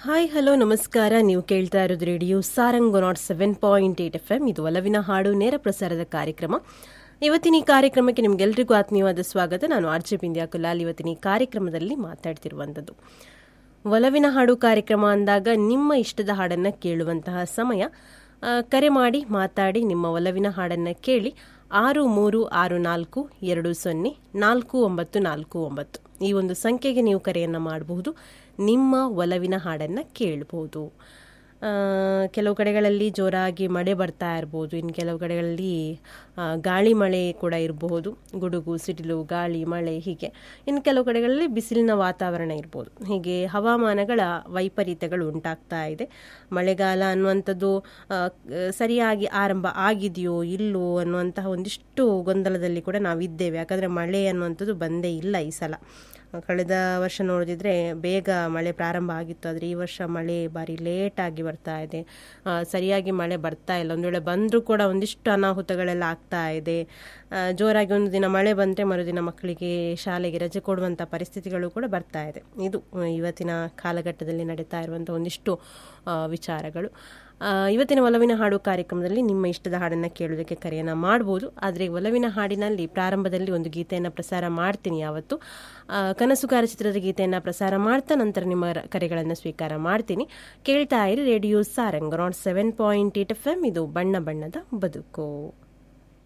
hi hello ನಮಸ್ಕಾರ ನೀವು ಕೇಳ್ತಾ ಇರೋದು radio Sarang nought seven point eight F M ಇದು ಒಲವಿನ ಹಾಡು ನೇರ ಪ್ರಸಾರದ ಕಾರ್ಯಕ್ರಮ ಇವತ್ತಿನ ಈ ಕಾರ್ಯಕ್ರಮಕ್ಕೆ ನಿಮ್ಗೆಲ್ರಿಗೂ ಆತ್ಮೀಯವಾದ ಸ್ವಾಗತ ನಾನು ಆರ್ ಜೆ ಬಿಂದ್ಯಾ ಕುಲಾಲ್ ಇವತ್ತಿನ ಈ ಕಾರ್ಯಕ್ರಮದಲ್ಲಿ ಮಾತಾಡ್ತಿರುವಂಥದ್ದು ಒಲವಿನ ಹಾಡು ಕಾರ್ಯಕ್ರಮ ಅಂದಾಗ ನಿಮ್ಮ ಇಷ್ಟದ ಹಾಡನ್ನು ಕೇಳುವಂತಹ ಸಮಯ ಆ, ಕರೆ ಮಾಡಿ ಮಾತಾಡಿ ನಿಮ್ಮ ಒಲವಿನ ಹಾಡನ್ನು ಕೇಳಿ ಆರು ಮೂರು ಆರು ನಾಲ್ಕು ಎರಡು ಸೊನ್ನೆ ನಾಲ್ಕು ಒಂಬತ್ತು ನಾಲ್ಕು ಒಂಬತ್ತು ಈ ಒಂದು ಸಂಖ್ಯೆಗೆ ನೀವು ಕರೆಯನ್ನು ಮಾಡಬಹುದು ನಿಮ್ಮ ಒಲವಿನ ಹಾಡನ್ನು ಕೇಳಬಹುದು ಆ, ಕೆಲವು ಕಡೆಗಳಲ್ಲಿ ಜೋರಾಗಿ ಮಳೆ ಬರ್ತಾ ಇರ್ಬೋದು ಇನ್ನು ಕೆಲವು ಕಡೆಗಳಲ್ಲಿ ಆ, ಗಾಳಿ ಮಳೆ ಕೂಡ ಇರಬಹುದು ಗುಡುಗು ಸಿಡಿಲು ಗಾಳಿ ಮಳೆ ಹೀಗೆ ಇನ್ನು ಕೆಲವು ಕಡೆಗಳಲ್ಲಿ ಬಿಸಿಲಿನ ವಾತಾವರಣ ಇರ್ಬೋದು ಹೀಗೆ ಹವಾಮಾನಗಳ ವೈಪರೀತ್ಯಗಳು ಉಂಟಾಗ್ತಾ ಇದೆ ಮಳೆಗಾಲ ಅನ್ನುವಂಥದ್ದು ಆ, ಸರಿಯಾಗಿ ಆರಂಭ ಆಗಿದೆಯೋ ಇಲ್ಲೋ ಅನ್ನುವಂತಹ ಒಂದಿಷ್ಟು ಗೊಂದಲದಲ್ಲಿ ಕೂಡ ನಾವಿದ್ದೇವೆ ಯಾಕಂದರೆ ಮಳೆ ಅನ್ನುವಂಥದ್ದು ಬಂದೇ ಇಲ್ಲ ಈ ಸಲ ಕಳೆದ ವರ್ಷ ನೋಡಿದ್ರೆ ಬೇಗ ಮಳೆ ಪ್ರಾರಂಭ ಆಗಿತ್ತು ಆದರೆ ಈ ವರ್ಷ ಮಳೆ ಬಾರಿ ಲೇಟಾಗಿ ಬರ್ತಾ ಇದೆ ಆ, ಸರಿಯಾಗಿ ಮಳೆ ಬರ್ತಾ ಇಲ್ಲ ಒಂದು ವೇಳೆ ಬಂದರೂ ಕೂಡ ಒಂದಿಷ್ಟು ಅನಾಹುತಗಳೆಲ್ಲ ಆಗ್ತಾ ಇದೆ ಆ, ಜೋರಾಗಿ ಒಂದು ದಿನ ಮಳೆ ಬಂದರೆ ಮರುದಿನ ಮಕ್ಕಳಿಗೆ ಶಾಲೆಗೆ ರಜೆ ಕೊಡುವಂಥ ಪರಿಸ್ಥಿತಿಗಳು ಕೂಡ ಬರ್ತಾ ಇದೆ ಇದು ಆ, ಇವತ್ತಿನ ಕಾಲಘಟ್ಟದಲ್ಲಿ ನಡೀತಾ ಇರುವಂಥ ಒಂದಿಷ್ಟು ಆ, ವಿಚಾರಗಳು ಆ, ಇವತ್ತಿನ ಒಲವಿನ ಹಾಡು ಕಾರ್ಯಕ್ರಮದಲ್ಲಿ ನಿಮ್ಮ ಇಷ್ಟದ ಹಾಡನ್ನು ಕೇಳೋದಕ್ಕೆ ಕರೆಯನ್ನು ಮಾಡ್ಬೋದು ಆದರೆ ಒಲವಿನ ಹಾಡಿನಲ್ಲಿ ಪ್ರಾರಂಭದಲ್ಲಿ ಒಂದು ಗೀತೆಯನ್ನು ಪ್ರಸಾರ ಮಾಡ್ತೀನಿ ಯಾವತ್ತು ಆ, ಕನಸುಗಾರ ಚಿತ್ರದ ಗೀತೆಯನ್ನು ಪ್ರಸಾರ ಮಾಡ್ತಾ ನಂತರ ನಿಮ್ಮ ರ- ಕರೆಗಳನ್ನು ಸ್ವೀಕಾರ ಮಾಡ್ತೀನಿ ಕೇಳ್ತಾ ಇರಿ radio Sarang nought seven point eight F M ಇದು ಬಣ್ಣ ಬಣ್ಣದ ಬದುಕು